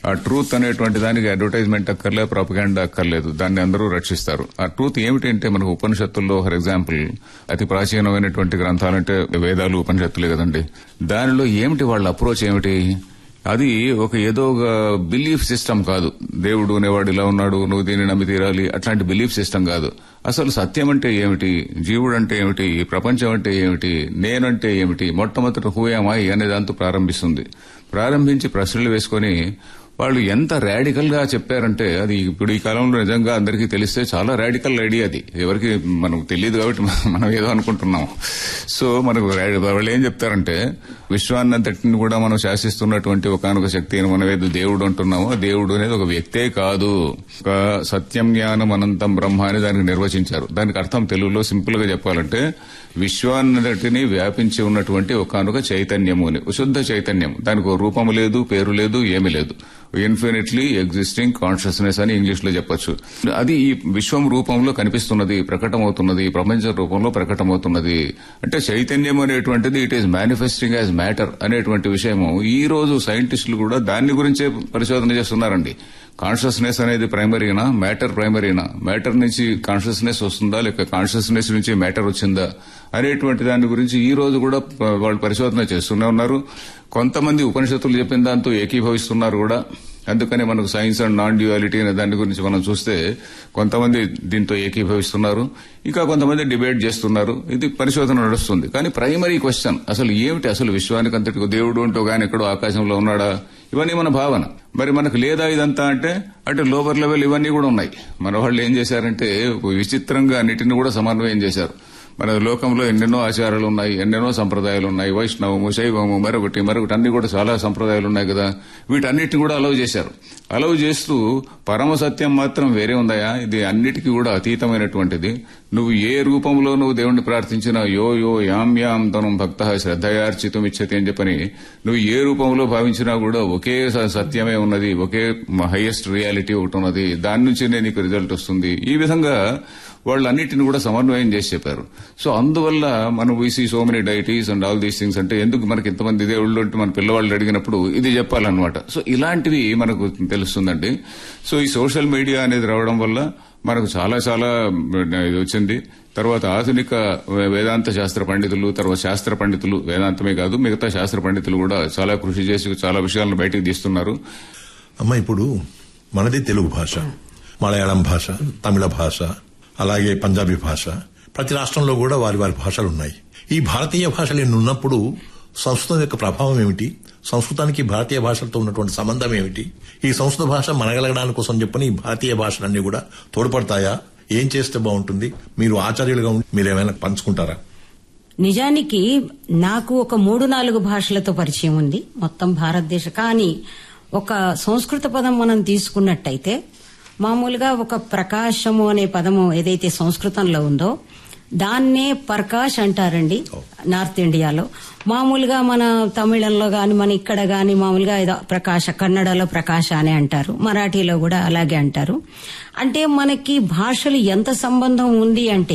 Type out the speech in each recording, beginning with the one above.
ఆ ట్రూత్ అనేటువంటి దానికి అడ్వర్టైజ్మెంట్ అక్కర్లేదు ప్రాపగాండా అక్కర్లేదు దాన్ని అందరూ రక్షిస్తారు ఆ ట్రూత్ ఏమిటంటే మనకు ఉపనిషత్తుల్లో ఫర్ ఎగ్జాంపుల్ అతి ప్రాచీనమైనటువంటి గ్రంథాలంటే వేదాలు ఉపనిషత్తులే కదండి దానిలో ఏమిటి వాళ్ళ అప్రోచ్ ఏమిటి అది ఒక ఏదో ఒక బిలీఫ్ సిస్టమ్ కాదు దేవుడు అనేవాడు ఇలా ఉన్నాడు నువ్వు దీన్ని నమ్మి తీరాలి అట్లాంటి బిలీఫ్ సిస్టమ్ కాదు అసలు సత్యం అంటే ఏమిటి జీవుడు అంటే ఏమిటి ప్రపంచం అంటే ఏమిటి నేనంటే ఏమిటి మొట్టమొదటి హూయామాయి అనే దాంతో ప్రారంభిస్తుంది ప్రారంభించి ప్రశ్నలు వేసుకొని వాళ్ళు ఎంత రాడికల్ గా చెప్పారంటే అది ఇప్పుడు ఈ కాలంలో నిజంగా అందరికీ తెలిస్తే చాలా రాడికల్ ఐడియా అది ఎవరికి మనకు తెలియదు కాబట్టి మనం ఏదో అనుకుంటున్నాం సో మనకు రా- వాళ్ళు ఏం చెప్తారంటే విశ్వాన్నంతటిని కూడా మనం శాసిస్తున్నటువంటి ఒకనొక శక్తి అని మనం ఏదో దేవుడు అంటున్నామో ఆ దేవుడు అనేది ఒక వ్యక్తే కాదు ఒక సత్యం జ్ఞానం అనంతం బ్రహ్మ అని దానికి నిర్వచించారు దానికి అర్థం తెలుగులో సింపుల్ గా చెప్పాలంటే విశ్వాన్నంతటిని వ్యాపించి ఉన్నటువంటి ఒకనొక చైతన్యము అని శుద్ధ చైతన్యం దానికి ఒక రూపము లేదు పేరు లేదు ఏమీ లేదు ఇన్ఫినిట్లీ ఎగ్జిస్టింగ్ కాన్షియస్నెస్ అని ఇంగ్లీష్ లో చెప్పొచ్చు అది ఈ విశ్వం రూపంలో కనిపిస్తున్నది ప్రకటమవుతున్నది ప్రపంచ రూపంలో ప్రకటమవుతున్నది అంటే చైతన్యం అనేటువంటిది it is manifesting as matter అనేటువంటి విషయము ఈ రోజు సైంటిస్టులు కూడా దాని గురించే పరిశోధన చేస్తున్నారండి కాన్షియస్నెస్ అనేది ప్రైమరీనా మ్యాటర్ ప్రైమరీనా మ్యాటర్ నుంచి కాన్షియస్నెస్ వస్తుందా లేక కాన్షియస్నెస్ నుంచి మ్యాటర్ వచ్చిందా అనేటువంటి దాని గురించి ఈ రోజు కూడా ప- వాళ్ళు పరిశోధన చేస్తూనే ఉన్నారు కొంతమంది ఉపనిషత్తులు చెప్పిన దాంతో ఏకీభవిస్తున్నారు కూడా అందుకని మనకు సైన్స్ అండ్ నాన్ డ్యూయాలిటీ అనే దాని గురించి మనం చూస్తే కొంతమంది దీంతో ఏకీభవిస్తున్నారు ఇంకా కొంతమంది డిబేట్ చేస్తున్నారు ఇది పరిశోధన నడుస్తుంది కానీ ప్రైమరీ క్వశ్చన్ అసలు ఏమిటి అసలు విశ్వానికి అంతటి దేవుడు అంటూ గాని ఎక్కడో ఆకాశంలో ఉన్నాడా ఇవన్నీ మన భావన మరి మనకు లేదా ఇదంతా అంటే అంటే లోవర్ లెవెల్ ఇవన్నీ కూడా ఉన్నాయి మన వాళ్ళు ఏం చేశారంటే విచిత్రంగా అన్నిటిని కూడా సమన్వయం చేశారు మన లోకంలో ఎన్నెన్నో ఆచారాలు ఉన్నాయి ఎన్నెన్నో సంప్రదాయాలు ఉన్నాయి వైష్ణవము శైవము మరొకటి మరొకటి అన్ని కూడా చాలా సంప్రదాయాలు ఉన్నాయి కదా వీటన్నిటిని కూడా అలవ్ చేశారు అలవ్ చేస్తూ పరమ సత్యం మాత్రం వేరే ఉందయా ఇది అన్నిటికీ కూడా అతీతమైనటువంటిది నువ్వు ఏ రూపంలో నువ్వు దేవుణ్ణి ప్రార్థించినా యో యో యాం యాం తనం భక్త శ్రద్ధయార్చితం ఇచ్చతి అని చెప్పని నువ్వు ఏ రూపంలో భావించినా కూడా ఒకే స- సత్యమే ఉన్నది ఒకే హైయెస్ట్ రియాలిటీ ఒకటి ఉన్నది దాని నుంచినే నీకు రిజల్ట్ వస్తుంది ఈ విధంగా వాళ్ళన్నిటిని కూడా సమన్వయం చేసి చెప్పారు సో అందువల్ల మనం we see so many deities and all these things అంటే ఎందుకు మనకి ఇంతమంది దేవుళ్ళు అంటే మన పిల్లవాళ్ళు అడిగినప్పుడు ఇది చెప్పాలన్నమాట సో ఇలాంటివి మనకు తెలుస్తుందండి సో ఈ సోషల్ మీడియా అనేది రావడం వల్ల మనకు చాలా చాలా ఇది వచ్చింది తర్వాత ఆధునిక వేదాంత శాస్త్ర పండితులు తర్వాత శాస్త్ర పండితులు వేదాంతమే కాదు మిగతా శాస్త్ర పండితులు కూడా చాలా కృషి చేసి చాలా విషయాలను బయటకు తీస్తున్నారు అమ్మ ఇప్పుడు మనది తెలుగు భాష మలయాళం భాష తమిళ భాష అలాగే పంజాబీ భాష ప్రతి రాష్ట్రంలో కూడా వారి వారి భాషలు ఉన్నాయి ఈ భారతీయ భాషలు ఎన్ని ఉన్నప్పుడు సంస్కృతం యొక్క ప్రభావం ఏమిటి సంస్కృతానికి భారతీయ భాషలతో ఉన్నటువంటి సంబంధం ఏమిటి ఈ సంస్కృత భాష మనగలగడానికి కోసం చెప్పని ఈ భారతీయ భాషలన్నీ కూడా తోడ్పడతాయా ఏం చేస్తే బాగుంటుంది మీరు ఆచార్యులుగా ఉండి మీరు ఏమైనా పంచుకుంటారా నిజానికి నాకు ఒక మూడు నాలుగు భాషలతో పరిచయం ఉంది మొత్తం భారతదేశ కానీ ఒక సంస్కృత పదం మనం తీసుకున్నట్టయితే మామూలుగా ఒక ప్రకాశము అనే పదము ఏదైతే సంస్కృతంలో ఉందో దాన్నే పర్కాష్ అంటారండి నార్త్ ఇండియాలో మామూలుగా మన తమిళంలో గాని మన ఇక్కడ గాని మామూలుగా ఏదో ప్రకాశ కన్నడలో ప్రకాశ అని అంటారు మరాఠీలో కూడా అలాగే అంటారు అంటే మనకి భాషలు ఎంత సంబంధం ఉంది అంటే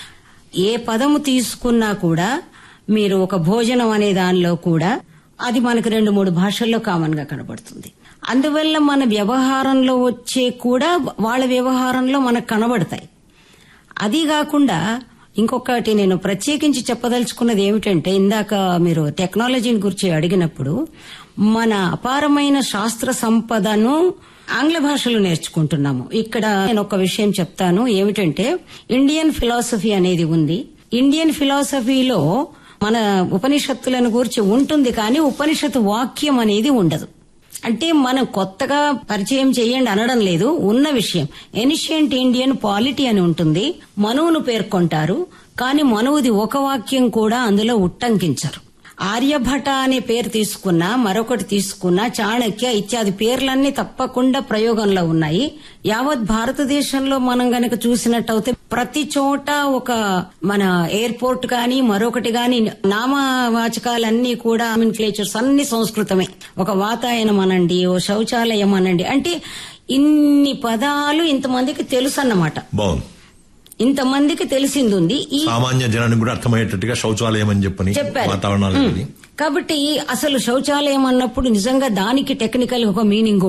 ఏ పదము తీసుకున్నా కూడా మీరు ఒక భోజనం అనే దానిలో కూడా అది మనకు రెండు మూడు భాషల్లో కామన్ గా కనబడుతుంది అందువల్ల మన వ్యవహారంలో వచ్చే కూడా వాళ్ళ వ్యవహారంలో మనకు కనబడతాయి అది కాకుండా ఇంకొకటి నేను ప్రత్యేకించి చెప్పదలుచుకున్నది ఏమిటంటే ఇందాక మీరు టెక్నాలజీని గురించి అడిగినప్పుడు మన అపారమైన శాస్త్ర సంపదను ఆంగ్ల భాషలో నేర్చుకుంటున్నాము ఇక్కడ నేను ఒక విషయం చెప్తాను ఏమిటంటే ఇండియన్ ఫిలాసఫీ అనేది ఉంది ఇండియన్ ఫిలాసఫీలో మన ఉపనిషత్తులను గురించి ఉంటుంది కానీ ఉపనిషత్తు వాక్యం అనేది ఉండదు అంటే మనం కొత్తగా పరిచయం చేయండి అనడం లేదు ఉన్న విషయం ఎనిషియంట్ ఇండియన్ పాలిటీ అని ఉంటుంది మనువును పేర్కొంటారు కానీ మనువుది ఒక వాక్యం కూడా అందులో ఉట్టంకించరు ఆర్యభట అనే పేరు తీసుకున్నా మరొకటి తీసుకున్నా చాణక్య ఇత్యాది పేర్లన్నీ తప్పకుండా ప్రయోగంలో ఉన్నాయి యావత్ భారతదేశంలో మనం గనక చూసినట్టయితే ప్రతి చోట ఒక మన ఎయిర్పోర్ట్ గాని మరొకటి గాని నామవాచకాలన్నీ కూడా క్లేచర్స్ అన్ని సంస్కృతమే ఒక వాతాయనం అనండి ఓ శౌచాలయం అనండి అంటే ఇన్ని పదాలు ఇంతమందికి తెలుసు అన్నమాట బాగుంది ఇంతమందికి తెలిసింది ఉంది ఈ సామాన్య జనానికి కూడా అర్థమయ్యేటట్టుగా శౌచాలయం అని చెప్పని చెప్పారు. వాతావరణాలు కాబట్టి అసలు శౌచాలయం అన్నప్పుడు నిజంగా దానికి టెక్నికల్ ఒక మీనింగ్